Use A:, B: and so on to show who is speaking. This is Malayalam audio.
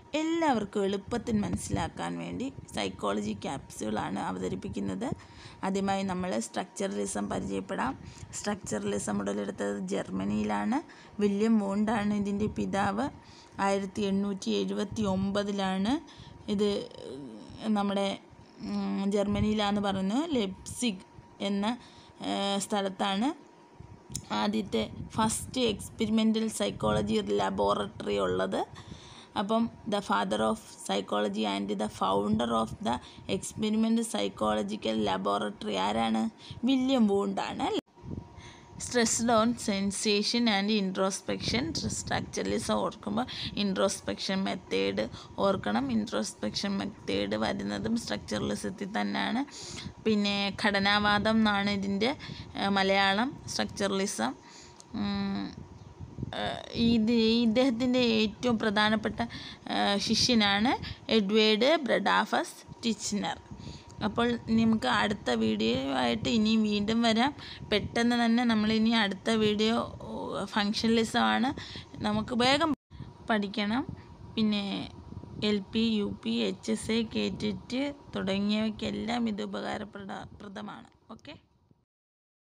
A: എല്ലാവർക്കും എളുപ്പത്തിൽ മനസ്സിലാക്കാൻ വേണ്ടി സൈക്കോളജി ക്യാപ്സ്യൂളാണ് അവതരിപ്പിക്കുന്നത് ആദ്യമായി നമ്മൾ സ്ട്രക്ചറലിസം പരിചയപ്പെടാം സ്ട്രക്ചറലിസം ഉടലെടുത്തത് ജർമ്മനിയിലാണ് വില്യം വോണ്ടാണ് ഇതിൻ്റെ പിതാവ് ആയിരത്തി എണ്ണൂറ്റി എഴുപത്തി ഒമ്പതിലാണ് ഇത് നമ്മുടെ ഉം, ജർമ്മനിയിലാന്ന് പറയുന്നത് ലെപ്സിഗ് എന്ന ഏഹ്, സ്ഥലത്താണ് ആദ്യത്തെ ഫസ്റ്റ് എക്സ്പെരിമെൻ്റൽ സൈക്കോളജി ലബോറട്ടറി ഉള്ളത് അപ്പം the father of psychology and the founder of the experiment psychological laboratory ആരാണ് വില്യം വൂണ്ടാണ് stressed on sensation and introspection structuralism ഓർക്കുമ്പോൾ ഇൻട്രോസ്പെക്ഷൻ മെത്തേഡ് ഓർക്കണം ഇൻട്രോസ്പെക്ഷൻ മെത്തേഡ് വരുന്നതും സ്ട്രക്ചറലിസത്തിൽ തന്നെയാണ് പിന്നെ ഘടനാവാദം എന്നാണ് ഇതിൻ്റെ ഏഹ്, മലയാളം സ്ട്രക്ചറലിസം ഉം, ഏഹ്, ഇത് ഇദ്ദേഹത്തിൻ്റെ ഏറ്റവും പ്രധാനപ്പെട്ട ഏഹ്, ശിഷ്യനാണ് എഡ്വേർഡ് ബ്രഡാഫസ് ടിച്ച്നർ അപ്പോൾ നമുക്ക് അടുത്ത വീഡിയോ ആയിട്ട് ഇനിയും വീണ്ടും വരാം പെട്ടെന്ന് തന്നെ നമ്മളിനി അടുത്ത വീഡിയോ ഫങ്ഷനലിസമാണ് നമുക്ക് വേഗം പഠിക്കണം പിന്നെ L P U P H S A K TET തുടങ്ങിയവയ്ക്കെല്ലാം ഇത് ഉപകാരപ്രദ പ്രദമാണ് ഓക്കെ